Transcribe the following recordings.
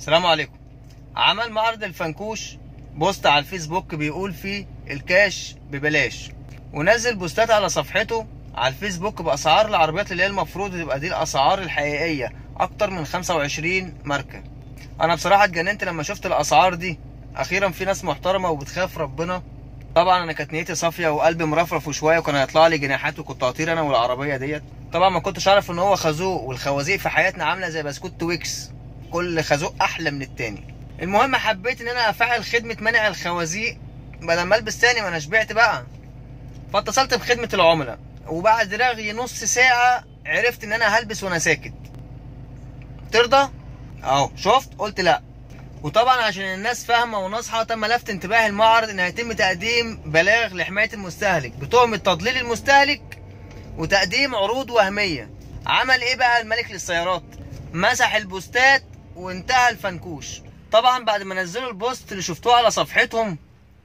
السلام عليكم عمل معرض الفنكوش بوست على الفيسبوك بيقول فيه الكاش ببلاش ونزل بوستات على صفحته على الفيسبوك باسعار العربيات اللي هي المفروض تبقى دي الاسعار الحقيقيه اكتر من 25 ماركه انا بصراحه اتجننت لما شفت الاسعار دي اخيرا في ناس محترمه وبتخاف ربنا طبعا انا كانت نيتي صافيه وقلبي مرفرف وشويه وكان هيطلع لي جناحات وكنت هطير انا والعربيه ديت طبعا ما كنتش اعرف ان هو خازوق والخوازيق في حياتنا عامله زي بسكوت ويكس كل خازوق احلى من التاني المهم حبيت ان انا افعل خدمه منع الخوازيق بدل ما البس تاني ما انا شبعت بقى فاتصلت بخدمه العملاء وبعد رغي نص ساعه عرفت ان انا هلبس وانا ساكت ترضى اهو شفت قلت لا وطبعا عشان الناس فاهمه وناصحه تم لفت انتباه المعرض ان هيتم تقديم بلاغ لحمايه المستهلك بتهمه تضليل المستهلك وتقديم عروض وهميه عمل ايه بقى الملك للسيارات مسح البوستات وانتهى الفنكوش طبعا بعد ما نزلوا البوست اللي شفتوه على صفحتهم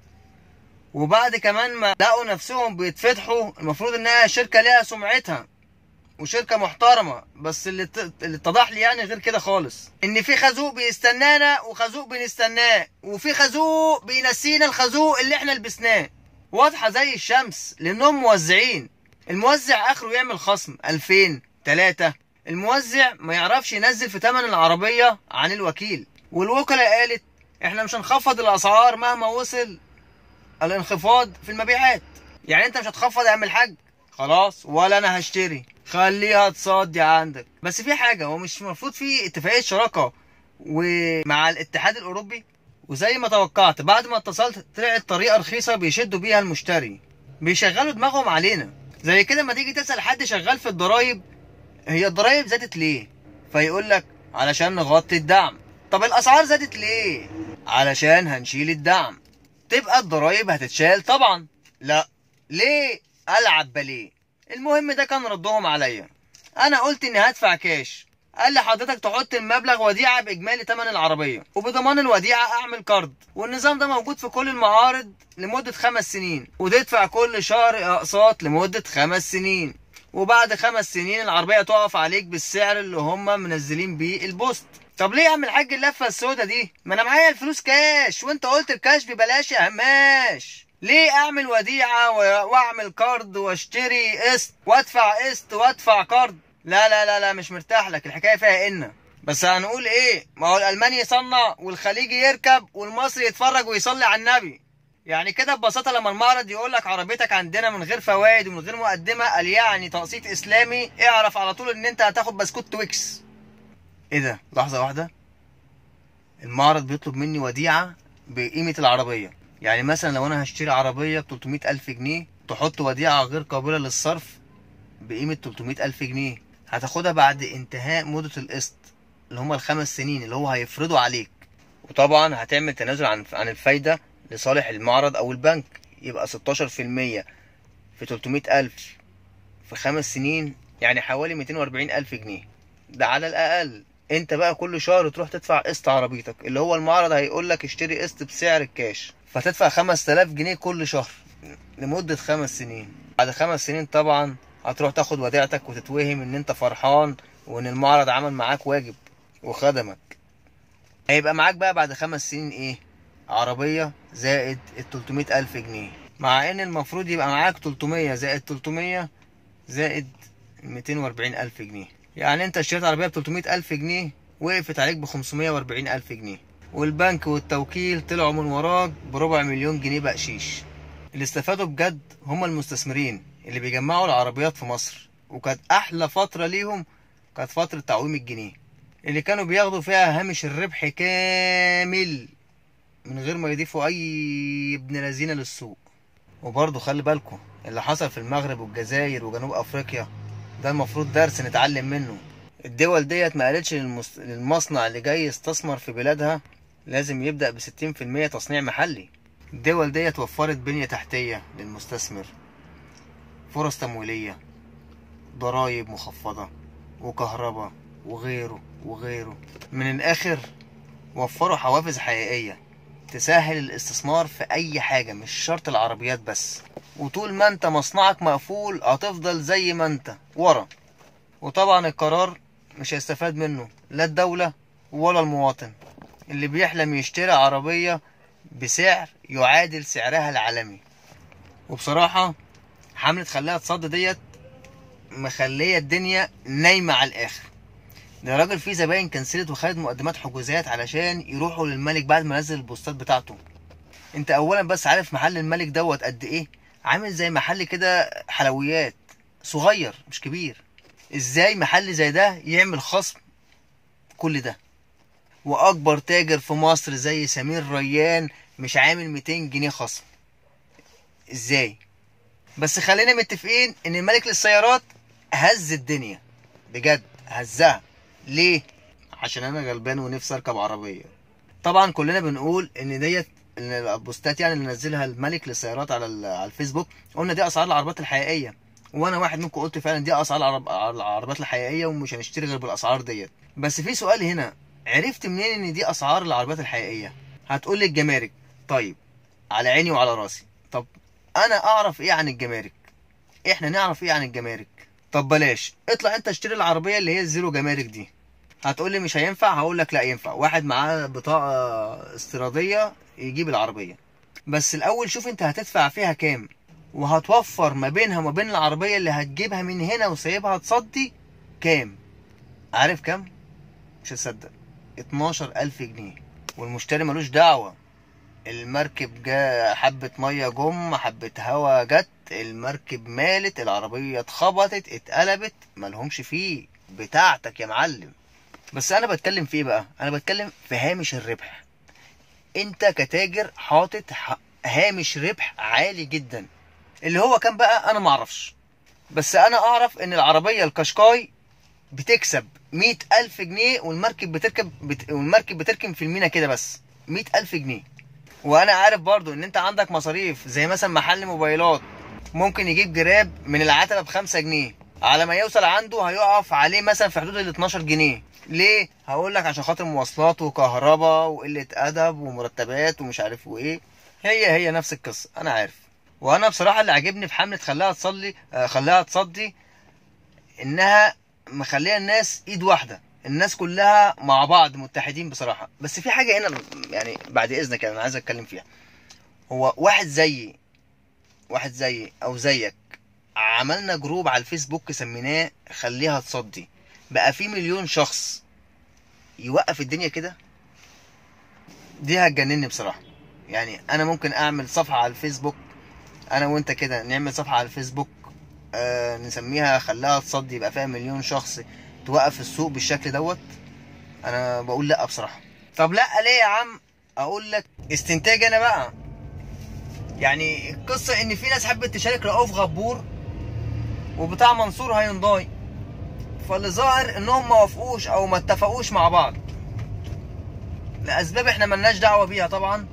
وبعد كمان ما لقوا نفسهم بيتفتحوا المفروض انها شركه ليها سمعتها وشركه محترمه بس اللي ت- اللي اتضح لي يعني غير كده خالص ان في خازوق بيستنانا وخازوق بنستناه وفي خازوق بينسينا الخازوق اللي احنا لبسناه واضحه زي الشمس لانهم موزعين الموزع اخره يعمل خصم 2000 3 الموزع ما يعرفش ينزل في ثمن العربيه عن الوكيل والوكلاء قالت احنا مش هنخفض الاسعار مهما وصل الانخفاض في المبيعات يعني انت مش هتخفض يا عم الحاج خلاص ولا انا هشتري خليها تصدي عندك بس في حاجه هو مش المفروض في اتفاقيه شراكه ومع الاتحاد الاوروبي وزي ما توقعت بعد ما اتصلت طلعت طريقه رخيصه بيشدوا بيها المشتري بيشغلوا دماغهم علينا زي كده ما تيجي تسال حد شغال في الضرايب هي الضرايب زادت ليه فيقول لك علشان نغطي الدعم طب الاسعار زادت ليه علشان هنشيل الدعم تبقى الضرايب هتتشال طبعا لا ليه العب باليه المهم ده كان ردهم عليا انا قلت اني هدفع كاش قال لي حضرتك تحط المبلغ وديعه باجمالي ثمن العربيه وبضمان الوديعه اعمل كارد والنظام ده موجود في كل المعارض لمده خمس سنين وتدفع كل شهر اقساط لمده خمس سنين وبعد خمس سنين العربيه تقف عليك بالسعر اللي هم منزلين بيه البوست طب ليه اعمل حاج اللفه السودا دي ما انا معايا الفلوس كاش وانت قلت الكاش ببلاش يا هماش ليه اعمل وديعه و- واعمل كارد واشتري قسط وادفع قسط وادفع كارد لا لا لا لا مش مرتاح لك الحكايه فيها ان بس هنقول ايه ما هو الالماني يصنع والخليجي يركب والمصري يتفرج ويصلي على النبي يعني كده ببساطه لما المعرض يقول لك عربيتك عندنا من غير فوائد ومن غير مقدمه قال يعني تقسيط اسلامي اعرف على طول ان انت هتاخد بسكوت تويكس ايه ده لحظه واحده المعرض بيطلب مني وديعه بقيمه العربيه يعني مثلا لو انا هشتري عربيه ب 300 الف جنيه تحط وديعه غير قابله للصرف بقيمه 300 الف جنيه هتاخدها بعد انتهاء مده القسط اللي هما الخمس سنين اللي هو هيفرضوا عليك وطبعا هتعمل تنازل عن عن الفايده لصالح المعرض او البنك يبقى 16% في 300 الف في خمس سنين يعني حوالي 240 الف جنيه ده على الاقل انت بقى كل شهر تروح تدفع قسط عربيتك اللي هو المعرض هيقول لك اشتري قسط بسعر الكاش فتدفع 5000 جنيه كل شهر لمدة خمس سنين بعد خمس سنين طبعا هتروح تاخد وديعتك وتتوهم ان انت فرحان وان المعرض عمل معاك واجب وخدمك هيبقى معاك بقى بعد خمس سنين ايه عربية زائد ال 300 ألف جنيه مع ان المفروض يبقى معاك 300 زائد 300 زائد 240 ألف جنيه يعني انت اشتريت عربية ب 300 ألف جنيه وقفت عليك ب 540 ألف جنيه والبنك والتوكيل طلعوا من وراك بربع مليون جنيه بقشيش اللي استفادوا بجد هم المستثمرين اللي بيجمعوا العربيات في مصر وكانت أحلى فترة ليهم كانت فترة تعويم الجنيه اللي كانوا بياخدوا فيها هامش الربح كامل من غير ما يضيفوا أي ابن لذينة للسوق وبرضه خلي بالكم اللي حصل في المغرب والجزائر وجنوب أفريقيا ده المفروض درس نتعلم منه الدول ديت ما قالتش للمس... للمصنع اللي جاي يستثمر في بلادها لازم يبدأ بستين في المية تصنيع محلي الدول ديت وفرت بنية تحتية للمستثمر فرص تمويلية ضرايب مخفضة وكهرباء وغيره وغيره من الآخر وفروا حوافز حقيقية تسهل الاستثمار في أي حاجة مش شرط العربيات بس وطول ما انت مصنعك مقفول هتفضل زي ما انت ورا وطبعا القرار مش هيستفاد منه لا الدولة ولا المواطن اللي بيحلم يشتري عربية بسعر يعادل سعرها العالمي وبصراحة حملة خليها تصد ديت مخلية الدنيا نايمة على الآخر ده راجل فيه زباين كنسلت وخدت مقدمات حجوزات علشان يروحوا للملك بعد ما نزل البوستات بتاعته انت اولا بس عارف محل الملك دوت قد ايه عامل زي محل كده حلويات صغير مش كبير ازاي محل زي ده يعمل خصم كل ده واكبر تاجر في مصر زي سمير ريان مش عامل 200 جنيه خصم ازاي بس خلينا متفقين ان الملك للسيارات هز الدنيا بجد هزها ليه عشان انا غلبان ونفسي اركب عربيه طبعا كلنا بنقول ان ديت ان البوستات يعني اللي نزلها الملك للسيارات على ال- على الفيسبوك قلنا دي اسعار العربيات الحقيقيه وانا واحد منكم قلت فعلا دي اسعار العرب- العربيات الحقيقيه ومش هنشتري غير بالاسعار ديت بس في سؤال هنا عرفت منين ان دي اسعار العربيات الحقيقيه هتقول لي الجمارك طيب على عيني وعلى راسي طب انا اعرف ايه عن الجمارك احنا نعرف ايه عن الجمارك طب بلاش اطلع انت اشتري العربيه اللي هي الزيرو جمارك دي هتقول لي مش هينفع هقول لك لا ينفع واحد معاه بطاقه استيراديه يجيب العربيه بس الاول شوف انت هتدفع فيها كام وهتوفر ما بينها وما بين العربيه اللي هتجيبها من هنا وسايبها تصدي كام عارف كام مش هتصدق 12000 جنيه والمشتري ملوش دعوه المركب جا حبة مية جم حبة هوا جت المركب مالت العربية اتخبطت اتقلبت ملهمش فيه بتاعتك يا معلم بس انا بتكلم في ايه بقى انا بتكلم في هامش الربح انت كتاجر حاطط ح- هامش ربح عالي جدا اللي هو كام بقى انا معرفش بس انا اعرف ان العربية الكشكاي بتكسب مية ألف جنيه والمركب بتركب بت... والمركب بتركب في المينا كده بس مية ألف جنيه وانا عارف برضو ان انت عندك مصاريف زي مثلا محل موبايلات ممكن يجيب جراب من العتبة بخمسة جنيه على ما يوصل عنده هيقف عليه مثلا في حدود ال 12 جنيه ليه هقول لك عشان خاطر مواصلات وكهرباء وقلة ادب ومرتبات ومش عارف وايه هي هي نفس القصة انا عارف وانا بصراحة اللي عاجبني في حملة خليها تصلي آه، خليها تصدي انها مخليه الناس ايد واحده الناس كلها مع بعض متحدين بصراحه بس في حاجه هنا يعني بعد اذنك انا عايز اتكلم فيها هو واحد زيي واحد زيي او زيك عملنا جروب على الفيسبوك سميناه خليها تصدي بقى في مليون شخص يوقف الدنيا كده دي هتجنني بصراحه يعني انا ممكن اعمل صفحه على الفيسبوك انا وانت كده نعمل صفحه على الفيسبوك آه نسميها خلاها تصدي يبقى فيها مليون شخص توقف السوق بالشكل دوت انا بقول لا بصراحه طب لا ليه يا عم اقول لك استنتاج انا بقى يعني القصه ان في ناس حبت تشارك رؤوف غبور وبتاع منصور هينضاي فاللي ظاهر انهم ما وافقوش او ما اتفقوش مع بعض لاسباب احنا ملناش دعوه بيها طبعا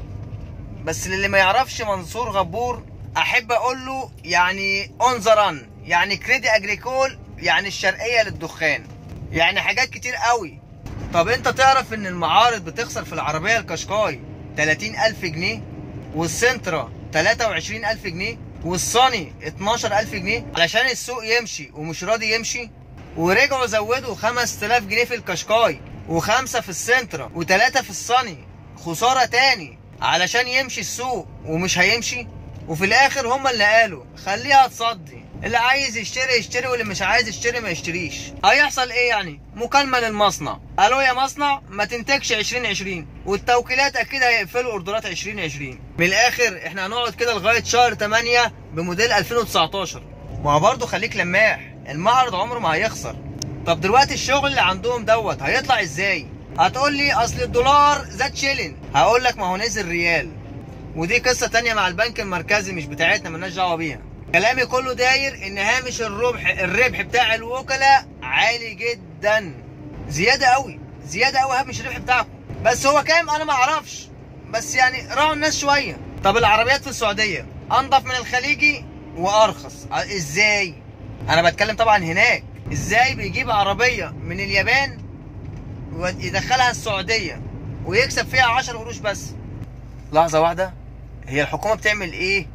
بس للي ما يعرفش منصور غبور احب اقول له يعني انظرا يعني كريدي اجريكول يعني الشرقيه للدخان يعني حاجات كتير قوي طب انت تعرف ان المعارض بتخسر في العربيه الكشكاي 30000 جنيه والسنترا 23000 جنيه والصاني 12000 جنيه علشان السوق يمشي ومش راضي يمشي ورجعوا زودوا 5000 جنيه في الكشكاي وخمسة في السنترا وتلاتة في الصني خسارة تاني علشان يمشي السوق ومش هيمشي وفي الاخر هما اللي قالوا خليها تصدي اللي عايز يشتري يشتري واللي مش عايز يشتري ما يشتريش هيحصل ايه يعني مكالمة للمصنع الو يا مصنع ما تنتجش 2020 والتوكيلات اكيد هيقفلوا اوردرات 2020 من الاخر احنا هنقعد كده لغاية شهر 8 بموديل 2019 ما هو برضه خليك لماح المعرض عمره ما هيخسر طب دلوقتي الشغل اللي عندهم دوت هيطلع ازاي هتقول لي اصل الدولار زاد شيلن هقول لك ما هو نزل ريال ودي قصة تانية مع البنك المركزي مش بتاعتنا ملناش دعوة بيها كلامي كله داير ان هامش الربح الربح بتاع الوكلاء عالي جدا زيادة قوي زيادة قوي هامش الربح بتاعكم بس هو كام انا ما اعرفش بس يعني راعوا الناس شوية طب العربيات في السعودية انضف من الخليجي وارخص ع- ازاي انا بتكلم طبعا هناك ازاي بيجيب عربية من اليابان ويدخلها السعودية ويكسب فيها 10 قروش بس لحظة واحدة هي الحكومة بتعمل ايه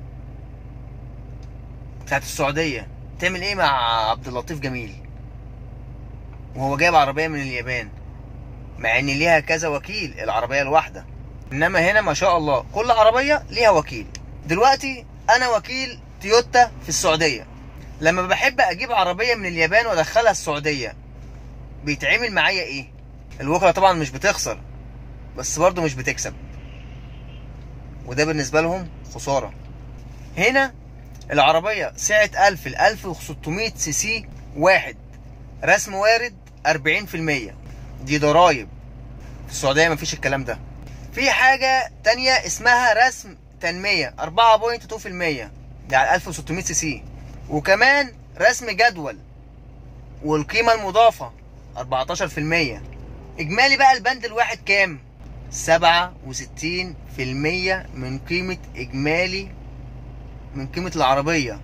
بتاعت السعودية بتعمل ايه مع عبد اللطيف جميل وهو جايب عربية من اليابان مع ان ليها كذا وكيل العربيه الواحده انما هنا ما شاء الله كل عربيه ليها وكيل دلوقتي انا وكيل تويوتا في السعوديه لما بحب اجيب عربيه من اليابان وادخلها السعوديه بيتعمل معايا ايه الوكلاء طبعا مش بتخسر بس برضه مش بتكسب وده بالنسبه لهم خساره هنا العربيه سعه 1000 ل 1600 سي سي واحد رسم وارد 40% دي ضرايب في السعوديه مفيش الكلام ده في حاجه تانية اسمها رسم تنميه 4.2% دي على 1600 سي سي وكمان رسم جدول والقيمه المضافه 14% اجمالي بقى البند الواحد كام 67% من قيمه اجمالي من قيمه العربيه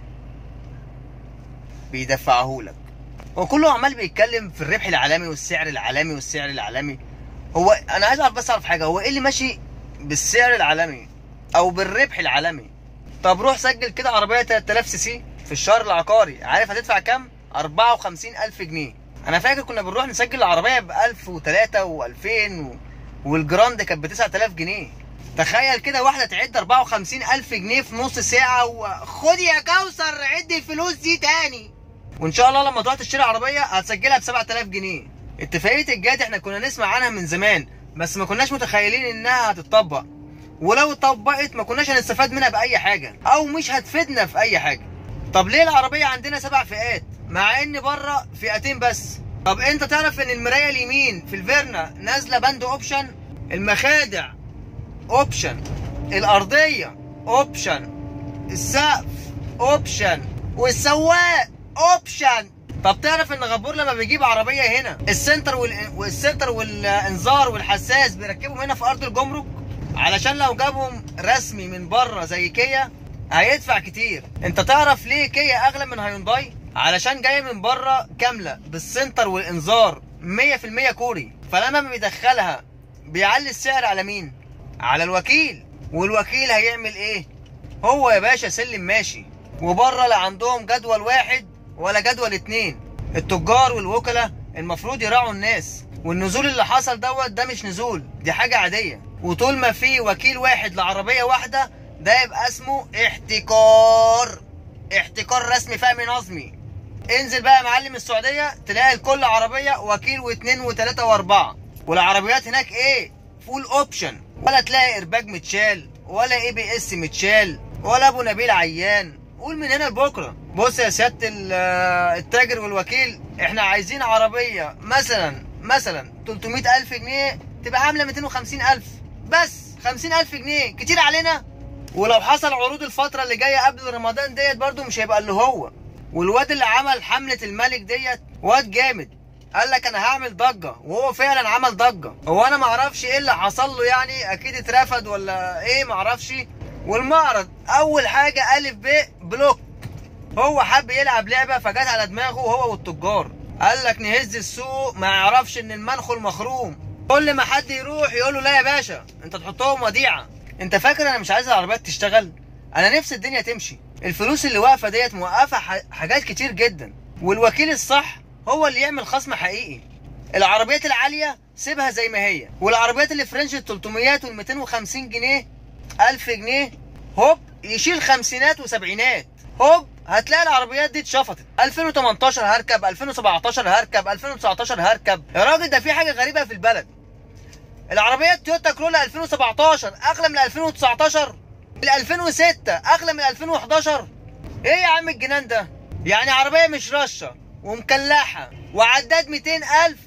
بيدفعه لك هو كله عمال بيتكلم في الربح العالمي والسعر العالمي والسعر العالمي هو انا عايز اعرف بس اعرف حاجه هو ايه اللي ماشي بالسعر العالمي او بالربح العالمي طب روح سجل كده عربيه 3000 سي سي في الشهر العقاري عارف هتدفع كام 54000 جنيه انا فاكر كنا بنروح نسجل العربيه ب 1003 و2000 و... والجراند كانت ب 9000 جنيه تخيل كده واحده تعد 54000 جنيه في نص ساعه وخد يا كوثر عد الفلوس دي تاني وان شاء الله لما تروح تشتري عربيه هتسجلها ب 7000 جنيه اتفاقيه الجاد احنا كنا نسمع عنها من زمان بس ما كناش متخيلين انها هتطبق ولو اتطبقت ما كناش هنستفاد منها باي حاجه او مش هتفيدنا في اي حاجه طب ليه العربيه عندنا سبع فئات مع ان بره فئتين بس طب انت تعرف ان المرايه اليمين في الفيرنا نازله بند اوبشن المخادع اوبشن الارضيه اوبشن السقف اوبشن والسواق اوبشن طب تعرف ان غبور لما بيجيب عربيه هنا السنتر وال... والسنتر والانذار والحساس بيركبهم هنا في ارض الجمرك علشان لو جابهم رسمي من بره زي كيا هيدفع كتير انت تعرف ليه كيا اغلى من هيونداي علشان جايه من بره كامله بالسنتر والانذار 100% كوري فلما بيدخلها بيعلي السعر على مين على الوكيل والوكيل هيعمل ايه هو يا باشا سلم ماشي وبره لا عندهم جدول واحد ولا جدول اتنين التجار والوكلاء المفروض يراعوا الناس والنزول اللي حصل دوت ده مش نزول دي حاجة عادية وطول ما في وكيل واحد لعربية واحدة ده يبقى اسمه احتكار احتكار رسمي فهمي نظمي انزل بقى يا معلم السعودية تلاقي لكل عربية وكيل واثنين وثلاثة واربعة والعربيات هناك ايه فول اوبشن ولا تلاقي ارباج متشال ولا اي بي اس متشال ولا ابو نبيل عيان قول من هنا لبكره بص يا سياده التاجر والوكيل احنا عايزين عربيه مثلا مثلا 300000 جنيه تبقى عامله 250000 بس 50000 جنيه كتير علينا ولو حصل عروض الفتره اللي جايه قبل رمضان ديت برده مش هيبقى اللي هو والواد اللي عمل حمله الملك ديت واد جامد قال لك انا هعمل ضجه وهو فعلا عمل ضجه هو انا ما اعرفش ايه اللي حصل له يعني اكيد اترفد ولا ايه ما اعرفش والمعرض اول حاجه الف ب بلوك هو حب يلعب لعبه فجت على دماغه هو والتجار قال لك نهز السوق ما يعرفش ان المنخل مخروم كل ما حد يروح يقول له لا يا باشا انت تحطهم وديعه انت فاكر انا مش عايز العربيات تشتغل انا نفسي الدنيا تمشي الفلوس اللي واقفه ديت موقفه حاجات كتير جدا والوكيل الصح هو اللي يعمل خصم حقيقي العربيات العاليه سيبها زي ما هي والعربيات اللي في رينج ال 300 وال 250 جنيه 1000 جنيه هوب يشيل خمسينات وسبعينات هوب هتلاقي العربيات دي اتشفطت 2018 هركب 2017 هركب 2019 هركب يا راجل ده في حاجه غريبه في البلد العربيات تويوتا كرولا 2017 اغلى من 2019 ال 2006 اغلى من 2011 ايه يا عم الجنان ده يعني عربيه مش رشه ومكلحه وعداد 200000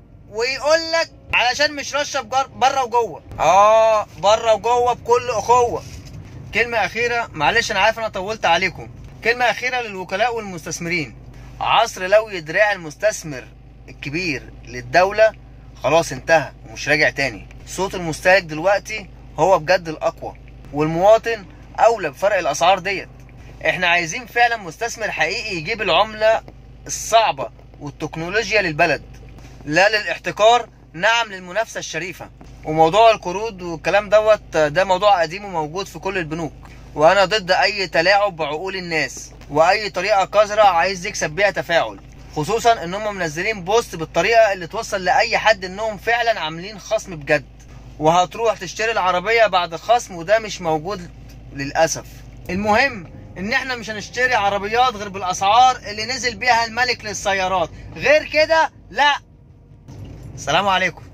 ويقول لك علشان مش رشه بره وجوه اه بره وجوه بكل اخوه كلمه اخيره معلش انا عارف انا طولت عليكم كلمه اخيره للوكلاء والمستثمرين عصر لوي دراع المستثمر الكبير للدوله خلاص انتهى ومش راجع تاني صوت المستهلك دلوقتي هو بجد الاقوى والمواطن اولى بفرق الاسعار ديت احنا عايزين فعلا مستثمر حقيقي يجيب العمله الصعبه والتكنولوجيا للبلد لا للاحتكار نعم للمنافسه الشريفه وموضوع القروض والكلام دوت ده موضوع قديم وموجود في كل البنوك وانا ضد اي تلاعب بعقول الناس واي طريقه قذره عايز يكسب بيها تفاعل خصوصا ان هم منزلين بوست بالطريقه اللي توصل لاي حد انهم فعلا عاملين خصم بجد وهتروح تشتري العربيه بعد خصم وده مش موجود للاسف المهم ان احنا مش هنشتري عربيات غير بالاسعار اللي نزل بيها الملك للسيارات غير كده لا السلام عليكم